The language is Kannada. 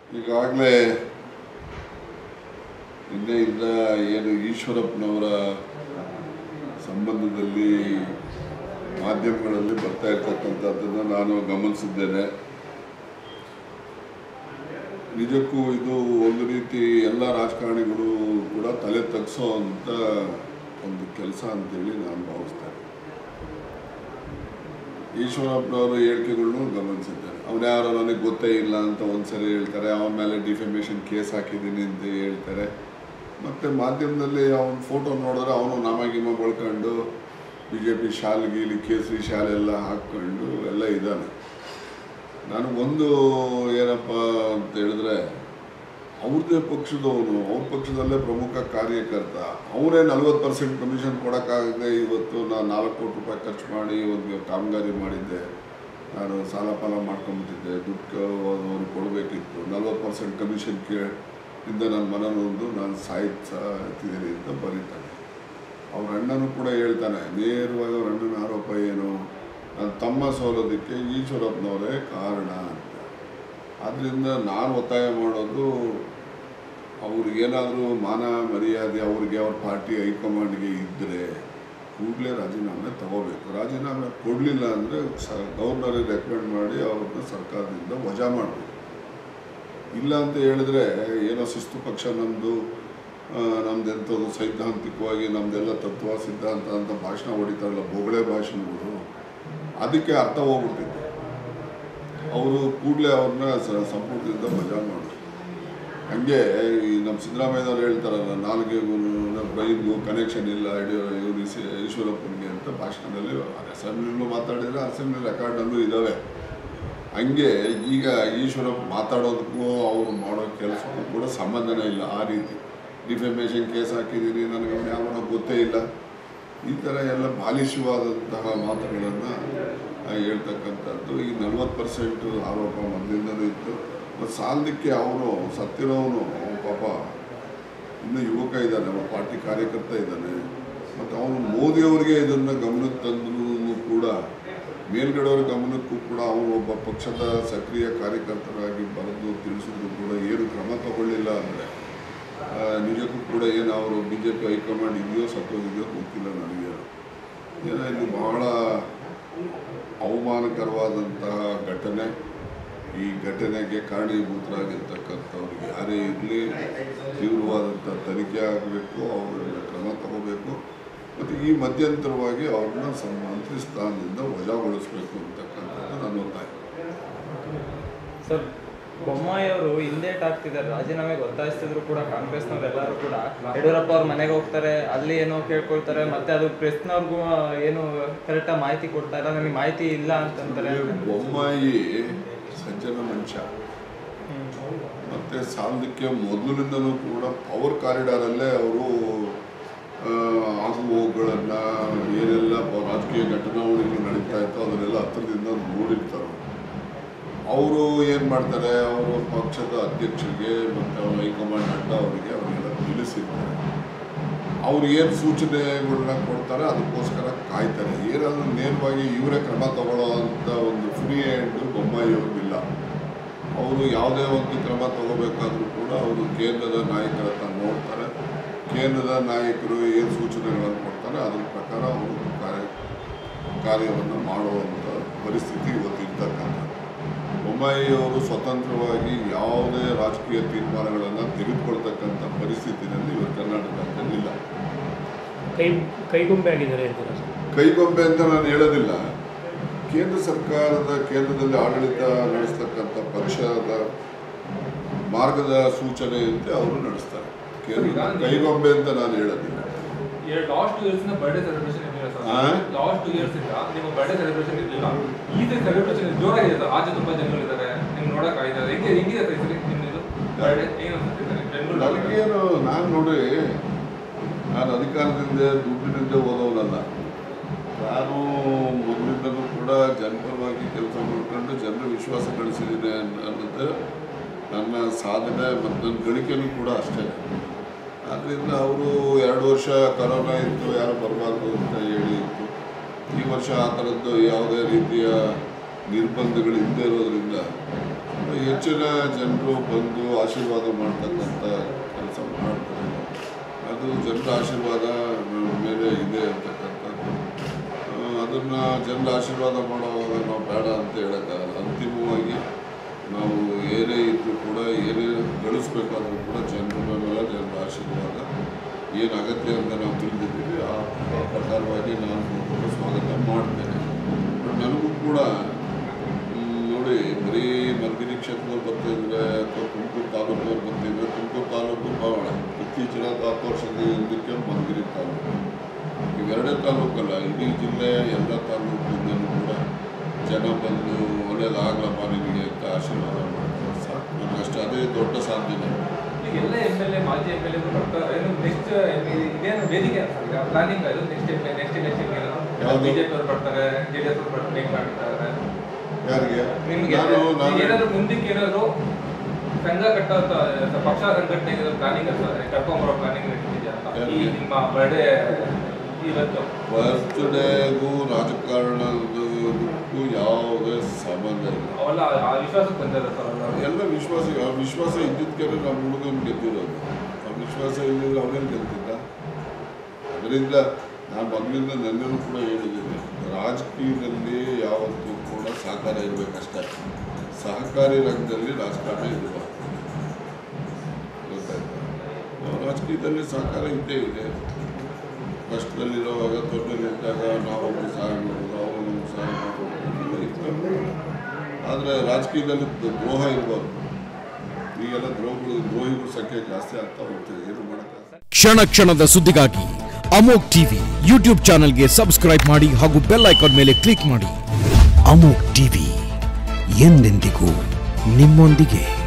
ಈಗಾಗಲೇ ನಿನ್ನೆಯಿಂದ ಏನು ಈಶ್ವರಪ್ಪನವರ ಸಂಬಂಧದಲ್ಲಿ ಮಾಧ್ಯಮಗಳಲ್ಲಿ ಬರ್ತಾ ಇರ್ತಕ್ಕಂಥದ್ದನ್ನು ನಾನು ಗಮನಿಸಿದ್ದೇನೆ ನಿಜಕ್ಕೂ ಇದು ಒಂದು ರೀತಿ ಎಲ್ಲ ರಾಜಕಾರಣಿಗಳು ಕೂಡ ತಲೆ ತಗ್ಸೋ ಅಂತ ಒಂದು ಕೆಲಸ ಅಂತೇಳಿ ನಾನು ಭಾವಿಸ್ತೇನೆ ಈಶ್ವರಪ್ಪನವರ ಹೇಳಿಕೆಗಳನ್ನು ಗಮನಿಸಿದ್ದೇನೆ ಅವನು ಯಾರೋ ನನಗೆ ಗೊತ್ತೇ ಇಲ್ಲ ಅಂತ ಒಂದ್ಸರಿ ಹೇಳ್ತಾರೆ ಅವನ ಮೇಲೆ ಡಿಫೆಮೇಷನ್ ಕೇಸ್ ಹಾಕಿದ್ದೀನಿ ಅಂತ ಹೇಳ್ತಾರೆ ಮತ್ತು ಮಾಧ್ಯಮದಲ್ಲಿ ಅವನ ಫೋಟೋ ನೋಡಿದ್ರೆ ಅವನು ನಾಮಗಿಮ ಬಳ್ಕೊಂಡು ಬಿ ಜೆ ಪಿ ಶಾಲೆ ಗೀಲಿ ಕೇಸರಿ ಶಾಲೆ ಎಲ್ಲ ಹಾಕ್ಕೊಂಡು ಎಲ್ಲ ಇದ್ದಾನೆ ನನಗೊಂದು ಏನಪ್ಪ ಅಂತ ಹೇಳಿದ್ರೆ ಅವ್ರದ್ದೇ ಪಕ್ಷದವನು ಅವ್ರ ಪಕ್ಷದಲ್ಲೇ ಪ್ರಮುಖ ಕಾರ್ಯಕರ್ತ ಅವರೇ ನಲ್ವತ್ತು ಪರ್ಸೆಂಟ್ ಕಮಿಷನ್ ಕೊಡೋಕ್ಕಾಗದೆ ಇವತ್ತು ನಾನು ನಾಲ್ಕು ಕೋಟಿ ರೂಪಾಯಿ ಖರ್ಚು ಮಾಡಿ ಒಂದು ಕಾಮಗಾರಿ ಮಾಡಿದ್ದೆ ನಾನು ಸಾಲ ಪಾಲ ಮಾಡ್ಕೊಂಬಿಟ್ಟಿದ್ದೆ ದುಡ್ಡು ಅವ್ರಿಗೆ ಕೊಡಬೇಕಿತ್ತು ನಲ್ವತ್ತು ಪರ್ಸೆಂಟ್ ಕಮಿಷನ್ ಕೇ ಇಂದ ನನ್ನ ಮನನೊಂದು ನಾನು ಸಾಯ್ತಿದ್ದೀನಿ ಅಂತ ಬರೀತಾನೆ ಅವ್ರ ಅಣ್ಣನೂ ಕೂಡ ಹೇಳ್ತಾನೆ ನೇರವಾಗಿ ಅವ್ರ ಅಣ್ಣನ ಆರೋಪ ಏನು ನನ್ನ ತಮ್ಮ ಸೋಲೋದಕ್ಕೆ ಈಶ್ವರಪ್ಪನವರೇ ಕಾರಣ ಅಂತ ಆದ್ದರಿಂದ ನಾನು ಒತ್ತಾಯ ಮಾಡೋದು ಅವ್ರಿಗೇನಾದರೂ ಮಾನ ಮರ್ಯಾದೆ ಅವ್ರಿಗೆ ಅವ್ರ ಪಾರ್ಟಿ ಹೈಕಮಾಂಡ್ಗೆ ಇದ್ದರೆ ಕೂಡಲೇ ರಾಜೀನಾಮೆ ತಗೋಬೇಕು ರಾಜೀನಾಮೆ ಕೊಡಲಿಲ್ಲ ಅಂದರೆ ಸ ಗವರ್ನರಿಗೆ ರೆಕಮೆಂಡ್ ಮಾಡಿ ಅವ್ರನ್ನ ಸರ್ಕಾರದಿಂದ ವಜಾ ಮಾಡಬೇಕು ಇಲ್ಲ ಅಂತ ಹೇಳಿದ್ರೆ ಏನೋ ಶಿಸ್ತು ಪಕ್ಷ ನಮ್ಮದು ನಮ್ದು ಎಂಥದ್ದು ಸೈದ್ಧಾಂತಿಕವಾಗಿ ನಮ್ಮದೆಲ್ಲ ತತ್ವ ಸಿದ್ಧಾಂತ ಅಂತ ಭಾಷಣ ಹೊಡಿತಾರಲ್ಲ ಬೊಗಳೆ ಭಾಷಣಗಳು ಅದಕ್ಕೆ ಅರ್ಥ ಹೋಗ್ಬಿಡ್ತಿತ್ತು ಅವರು ಕೂಡಲೇ ಅವ್ರನ್ನ ಸ- ಸಂಪುಟದಿಂದ ವಜಾ ಮಾಡೋದು ಹಂಗೆ ಈ ನಮ್ಮ ಸಿದ್ದರಾಮಯ್ಯನವ್ರು ಹೇಳ್ತಾರಲ್ಲ ನಾಲ್ಗೆಗೂ ಬ್ರೈನ್ಗೂ ಕನೆಕ್ಷನ್ ಇಲ್ಲ ಇವರು ಈಶ್ವರಪ್ಪನಿಗೆ ಅಂತ ಭಾಷಣದಲ್ಲಿ ಅಸೆಂಬ್ಲಿಲೂ ಮಾತಾಡಿದ್ರೆ ಅಸೆಂಬ್ಲಿ ರೆಕಾರ್ಡಲ್ಲೂ ಇದ್ದಾವೆ ಹಂಗೆ ಈಗ ಈಶ್ವರಪ್ಪ ಮಾತಾಡೋದಕ್ಕೂ ಅವರು ಮಾಡೋ ಕೆಲಸಕ್ಕೂ ಕೂಡ ಸಂಬಂಧನೇ ಇಲ್ಲ ಆ ರೀತಿ ಡಿಫೆಮೇಷನ್ ಕೇಸ್ ಹಾಕಿದ್ದೀನಿ ನನಗೆ ಅವ್ನು ಯಾವನೋ ಗೊತ್ತೇ ಇಲ್ಲ ಈ ಥರ ಎಲ್ಲ ಬಾಲಿಶವಾದಂತಹ ಮಾತುಗಳನ್ನು ಹೇಳ್ತಕ್ಕಂಥದ್ದು ಈ ನಲ್ವತ್ತು ಪರ್ಸೆಂಟ್ ಆರೋಪ ಮೊದಲಿಂದಲೂ ಇತ್ತು ಮತ್ತು ಸಾಲದಕ್ಕೆ ಅವನು ಸತ್ತಿರೋನು ಅವ್ನು ಪಾಪ ಇನ್ನೂ ಯುವಕ ಇದ್ದಾನೆ ಅವನ ಪಾರ್ಟಿ ಕಾರ್ಯಕರ್ತ ಇದ್ದಾನೆ ಮತ್ತು ಅವನು ಮೋದಿಯವರಿಗೆ ಇದನ್ನು ಗಮನಕ್ಕೆ ತಂದ್ರೂ ಕೂಡ ಮೇಲ್ಗಡೆಯವರ ಗಮನಕ್ಕೂ ಕೂಡ ಅವನು ಒಬ್ಬ ಪಕ್ಷದ ಸಕ್ರಿಯ ಕಾರ್ಯಕರ್ತರಾಗಿ ಬರೆದು ತಿಳಿಸಿದ್ರು ಕೂಡ ಏನು ಕ್ರಮ ತಗೊಳ್ಳಿಲ್ಲ ಅಂದರೆ ನಿಜಕ್ಕೂ ಕೂಡ ಏನು ಅವರು ಬಿ ಜೆ ಪಿ ಹೈಕಮಾಂಡ್ ಇದೆಯೋ ಸತ್ತೋಗಿದೆಯೋ ಗೊತ್ತಿಲ್ಲ ನನಗೆ ಏನೋ ಇದು ಬಹಳ ಅವಮಾನಕರವಾದಂತಹ ಘಟನೆ ಈ ಘಟನೆಗೆ ಕಾರಣೀಭೂತರಾಗಿರ್ತಕ್ಕಂಥವ್ರಿಗೆ ಯಾರೇ ಇರಲಿ ತೀವ್ರವಾದಂಥ ತನಿಖೆ ಆಗಬೇಕು ಅವ್ರನ್ನ ಕ್ರಮ ತಗೋಬೇಕು ಮತ್ತು ಈ ಮಧ್ಯಂತರವಾಗಿ ಅವ್ರನ್ನ ಸಂ ಮಂತ್ರಿ ಸ್ಥಾನದಿಂದ ವಜಾಗೊಳಿಸಬೇಕು ಅಂತಕ್ಕಂಥದ್ದು ನನ್ನ ಒತ್ತಾಯ ಸರ್ ಬೊಮ್ಮಾಯಿ ಅವರು ಹಿಂದೇಟ್ ಆಗ್ತಿದ್ದಾರೆ ರಾಜೀನಾಮೆಗೆ ಒತ್ತಾಯಿಸ್ತಿದ್ರು ಕೂಡ ಕಾಂಗ್ರೆಸ್ನವ್ರು ಎಲ್ಲರೂ ಕೂಡ ಯಡಿಯೂರಪ್ಪ ಅವ್ರ ಮನೆಗೆ ಹೋಗ್ತಾರೆ ಅಲ್ಲಿ ಏನೋ ಕೇಳ್ಕೊಳ್ತಾರೆ ಮತ್ತೆ ಅದು ಪ್ರೆಸ್ನವ್ರಿಗೂ ಏನು ಕರೆಕ್ಟಾಗಿ ಮಾಹಿತಿ ಕೊಡ್ತಾ ಇಲ್ಲ ನನಗೆ ಮಾಹಿತಿ ಇಲ್ಲ ಅಂತಂತಾರೆ ಬೊಮ್ಮಾಯಿ ಸಜ್ಜನ ಮನುಷ್ಯ ಮತ್ತು ಸಾಲದಕ್ಕೆ ಮೊದಲಿನಿಂದಲೂ ಕೂಡ ಪವರ್ ಕಾರಿಡಾರಲ್ಲೇ ಅವರು ಆಗು ಹೋಗುಗಳನ್ನು ಏನೆಲ್ಲ ಬ- ರಾಜಕೀಯ ಘಟನಾವಳಿಗಳು ನಡೀತಾ ಇತ್ತೋ ಅದನ್ನೆಲ್ಲ ಹತ್ತಿರದಿಂದ ನೋಡಿರ್ತಾರೆ ಅವರು ಏನು ಮಾಡ್ತಾರೆ ಅವರು ಪಕ್ಷದ ಅಧ್ಯಕ್ಷರಿಗೆ ಮತ್ತು ಅವ್ರ ಹೈಕಮಾಂಡ್ ಅಡ್ಡ ಅವರಿಗೆ ಅವರಿಗೆಲ್ಲ ತಿಳಿಸಿರ್ತಾರೆ ಅವ್ರು ಏನು ಸೂಚನೆಗಳನ್ನ ಕೊಡ್ತಾರೆ ಅದಕ್ಕೋಸ್ಕರ ಕಾಯ್ತಾರೆ ಏನಾದರೂ ನೇರವಾಗಿ ಇವರೇ ಕ್ರಮ ತಗೊಳ್ಳೋ ಅಂತ ಒಂದು ಫ್ರೀ ಹ್ಯಾಂಡ್ ಬೊಮ್ಮಾಯಿ ಅವ್ರಿಗಿಲ್ಲ ಅವರು ಯಾವುದೇ ಒಂದು ಕ್ರಮ ತಗೋಬೇಕಾದ್ರೂ ಕೂಡ ಅವರು ಕೇಂದ್ರದ ನಾಯಕರ ಹತ್ರ ನೋಡ್ತಾರೆ ಕೇಂದ್ರದ ನಾಯಕರು ಏನು ಸೂಚನೆಗಳನ್ನು ಕೊಡ್ತಾರೆ ಅದ್ರ ಪ್ರಕಾರ ಅವರು ಕಾರ್ಯ ಕಾರ್ಯವನ್ನು ಮಾಡುವಂಥ ಪರಿಸ್ಥಿತಿ ಇವತ್ತಿರ್ತಕ್ಕಂಥದ್ದು ಬೊಮ್ಮಾಯಿ ಅವರು ಸ್ವತಂತ್ರವಾಗಿ ಯಾವುದೇ ರಾಜಕೀಯ ತೀರ್ಮಾನಗಳನ್ನು ತೆಗೆದುಕೊಳ್ತಕ್ಕಂಥ ಪರಿಸ್ಥಿತಿನಲ್ಲಿ ಇವರು ಕರ್ನಾಟಕದಲ್ಲಿ ಇಲ್ಲ ಕೈ ಕೈಗೊಂಬೆ ಆಗಿದ್ದಾರೆ ಅಂತೀರಾ ಸರ್ ಕೈಗೊಂಬೆ ಅಂತ ನಾನು ಹೇಳೋದಿಲ್ಲ ಕೇಂದ್ರ ಸರ್ಕಾರದ ಕೇಂದ್ರದಲ್ಲಿ ಆಡಳಿತ ನಡೆಸ್ತಕ್ಕಂಥ ಪಕ್ಷದ ಮಾರ್ಗದ ಸೂಚನೆಯಂತೆ ಅವರು ನಡೆಸ್ತಾರೆ ಕೇಂದ್ರ ಕೈಗೊಂಬೆ ಅಂತ ನಾನು ಹೇಳೋದಿಲ್ಲ last two years birthday celebration ಇರಲಿಲ್ಲ ಆ? ಸರ್ ಲಾಸ್ಟ್ ಟು ಇಯರ್ಸ್ ಇಂದ ನಿಮ್ಮ ಬರ್ಡೇ ಸೆಲೆಬ್ರೇಷನ್ ಇರಲಿಲ್ಲ ಈ ಸೆಲೆಬ್ರೇಷನ್ ಜೋರಾಗಿದೆ ಸರ್ ಆಚೆ ತುಂಬಾ ಜನಗಳು ಇದ್ದಾರೆ ನಿಮ್ಗೆ ನೋಡಕ್ ಆಗಿದ್ದಾರೆ ಹೆಂಗೆ ಹೆಂಗಿದೆ ಸರ್ ಈ ಸರಿ ನಿಮ್ದು ಬರ್ಡೇ ಏನು ಅನ್ಸುತ್ತೆ ಬೆಂಗಳೂರು ನನಗೇನು ನಾನು ನೋಡಿ ನಾನು ಅಧಿಕಾರದಿಂದ ದುಡ್ಡಿನಿಂದ ಓದೋನಲ್ಲ ನಾನು ಮೊದಲಿಂದಲೂ ಕೂಡ ಜನಪರವಾಗಿ ಕೆಲಸ ಮಾಡ್ಕೊಂಡು ಜನರ ವಿಶ್ವಾಸ ಗಳಿಸಿದ್ದೀನಿ ಅನ್- ಅನ್ನೋದು ನನ್ನ ಸಾಧನೆ ಮತ್ತು ನನ್ನ ಗಳಿಕೆನೂ ಕೂಡ ಅಷ್ಟೇ ಆದ್ದರಿಂದ ಅವರು ಎರಡು ವರ್ಷ ಕರೋನಾ ಇತ್ತು ಯಾರು ಬರಬಾರ್ದು ಅಂತ ಹೇಳಿ ಇತ್ತು ಈ ವರ್ಷ ಆ ಥರದ್ದು ಯಾವುದೇ ರೀತಿಯ ನಿರ್ಬಂಧಗಳು ಇಲ್ಲದೆ ಇರೋದ್ರಿಂದ ಹೆಚ್ಚಿನ ಜನರು ಬಂದು ಆಶೀರ್ವಾದ ಮಾಡ್ತಕ್ಕಂಥ ಕೆಲಸ ಮಾಡ್ತಾರೆ ಅದು ಜನರ ಆಶೀರ್ವಾದ ನಮ್ಮ ಮೇಲೆ ಇದೆ ಅಂತಕ್ಕಂಥದ್ದು ಅದನ್ನು ಜನರ ಆಶೀರ್ವಾದ ಮಾಡುವಾಗ ನಾವು ಬೇಡ ಅಂತ ಹೇಳೋಕ್ಕಾಗಲ್ಲ ಅಂತಿಮವಾಗಿ ನಾವು ಏನೇ ಇದ್ದರೂ ಕೂಡ ಏನೇ ಗಳಿಸ್ಬೇಕಾದ್ರೂ ಕೂಡ ಜನರ ಮೇಲೆ ಜನರ ಆಶೀರ್ವಾದ ಏನು ಅಗತ್ಯ ಅಂತ ನಾವು ತಿಳಿದಿದ್ದೀವಿ ಆ ಆ ಪ್ರಕಾರವಾಗಿ ನಾನು ಕೂಡ ಸ್ವಾಗತ ಮಾಡ್ತೇನೆ ಬಟ್ ನನಗೂ ಕೂಡ ಮ್, ನೋಡಿ ಬರೀ ಮಲ್ಗಿರಿ ಕ್ಷೇತ್ರದಲ್ಲಿ ಬರ್ತಿದ್ರೆ ಅಥವಾ ತುಮಕೂರು ತಾಲೂಕಲ್ಲಿ ಬರ್ತಿದ್ರೆ ತುಮಕೂರು ತಾಲೂಕು ಬಹಳ ಇತ್ತೀಚಿನ ಹತ್ತು ವರ್ಷದ ಹಿಂದಕ್ಕೆ ಮಲ್ಗಿರಿ ತಾಲೂಕು ಇವೆರಡೇ ತಾಲೂಕಲ್ಲ ಇಡೀ ಜಿಲ್ಲೆ ಎಲ್ಲ ತಾಲೂಕಿಂದಲೂ ಕೂಡ ಜನ ಬಂದು ಒಳ್ಳೇದಾಗ್ಲಪ್ಪ ನಿನಗೆ ಅಂತ ಆಶೀರ್ವಾದ ಮಾಡ್ತಾರೆ ಸಾಕು ನನಗಷ್ಟು ಅದೇ ದೊಡ್ಡ ಸಾಧನೆ ಈಗ ಎಲ್ಲ ಎಮ್ ಎಲ್ ಎ ಮಾಜಿ ಎಮ್ ಎಲ್ ಎ ಬರ್ತಾರೆ ಏನು ನೆಕ್ಸ್ಟ್ ಇದೇನು ವೇದಿಕೆ ಅಂತ ಈಗ ಪ್ಲಾನಿಂಗ್ ಅದು ನೆಕ್ಸ್ಟ್ ನೆಕ್ಸ್ಟ್ ಎಲೆಕ್ಷನ್ ಯಾವ್ದು? ಬಿಜೆಪಿ ಅವರು ಬರ್ತಾರೆ ಜೆ ಡಿ ಎಸ್ ಅವರು ಬರ್ತಾರೆ ಹೇಗೆ ಮಾಡ್ತಾರೆ ಯಾರಿಗೆ ನಿಮ್ಗೆ ನಾನು ಈಗ ನಾನು ಏನಾದ್ರು ಮುಂದಕ್ಕೆ ಏನಾದ್ರು ಸಂಘ ಕಟ್ಟೋ ಅಥವಾ ಪಕ್ಷ ಸಂಘಟನೆ ಪ್ಲಾನಿಂಗ್ ಕರ್ಕೊಂಬರೋ ಪ್ಲಾನಿಂಗ್ ನಡೀತಿದೆಯಾ ಅಂತ ಈ ನಿಮ್ಮ ಬರ್ಡೇ ಇವತ್ತು ಬರ್ತ್ಡೇಗೂ ರಾಜಕಾರಣದಕ್ಕೂ ಯಾವುದೇ ಸಂಬಂಧ ಇಲ್ಲ ಅವೆಲ್ಲ ಆ ವಿಶ್ವಾಸಕ್ಕೆ ಬಂದಿದ್ದಾರೆ ಸರ್ ಅವ್ರು. ಎಲ್ಲ ವಿಶ್ವಾಸ ಆ ವಿಶ್ವಾಸ ಇದ್ದಿದ್ದಕ್ಕೆ ನಮ್ಮ ಹುಡುಗನ ಗೆದ್ದಿರೋದು ಆ ವಿಶ್ವಾಸ ಇಲ್ಲದಿದ್ರೆ ಅವನೇನು ಗೆದ್ದಿದ್ದ ಅದರಿಂದ ನಾನು ಮೊದಲಿಂದ ನನ್ನನ್ನು ಕೂಡ ಹೇಳಿದ್ದೀನಿ ರಾಜಕೀಯದಲ್ಲಿ ಯಾವತ್ತೂ ಕೂಡ ಸಹಕಾರ ಇರಬೇಕಷ್ಟೇ ಸಹಕಾರಿ ರಂಗದಲ್ಲಿ ರಾಜಕಾರಣ ಇರಬಾರ್ದು ಗೊತ್ತಾಯ್ತಾ ನಾವು ರಾಜಕೀಯದಲ್ಲಿ ಸಹಕಾರ ಇದ್ದೇ ಇದೆ ಕಷ್ಟದಲ್ಲಿರುವಾಗ ತೊಂದರೆಲಿದ್ದಾಗ ನಾವು ಸಹಾಯ ಮಾಡೋದು ಅವರು ನಮ್ಗೆ ಸಹಾಯ ಮಾಡೋದು ಎಲ್ಲ ಇರ್ತದೆ ಆದರೆ ರಾಜಕೀಯದಲ್ಲಿ ದ- ದ್ರೋಹ ಇರಬಾರ್ದು ಈಗೆಲ್ಲ ದ್ರೋಹಗಳು ದ್ರೋಹಿಗಳ ಸಂಖ್ಯೆ ಜಾಸ್ತಿ ಆಗ್ತಾ ಹೋಗ್ತದೆ ಏನು ಮಾಡೋಕ್ಕಾಗಲ್ಲ ಕ್ಷಣ ಕ್ಷಣದ ಸುದ್ದಿಗಾಗಿ ಅಮೋಕ್ ಟಿವಿ ಯೂಟ್ಯೂಬ್ ಚಾನೆಲ್ಗೆ ಸಬ್ಸ್ಕ್ರೈಬ್ ಮಾಡಿ ಹಾಗೂ ಬೆಲ್ ಐಕಾನ್ ಮೇಲೆ ಕ್ಲಿಕ್ ಮಾಡಿ ಅಮೋಕ್ ಟಿವಿ ಎಂದೆಂದಿಗೂ ನಿಮ್ಮೊಂದಿಗೆ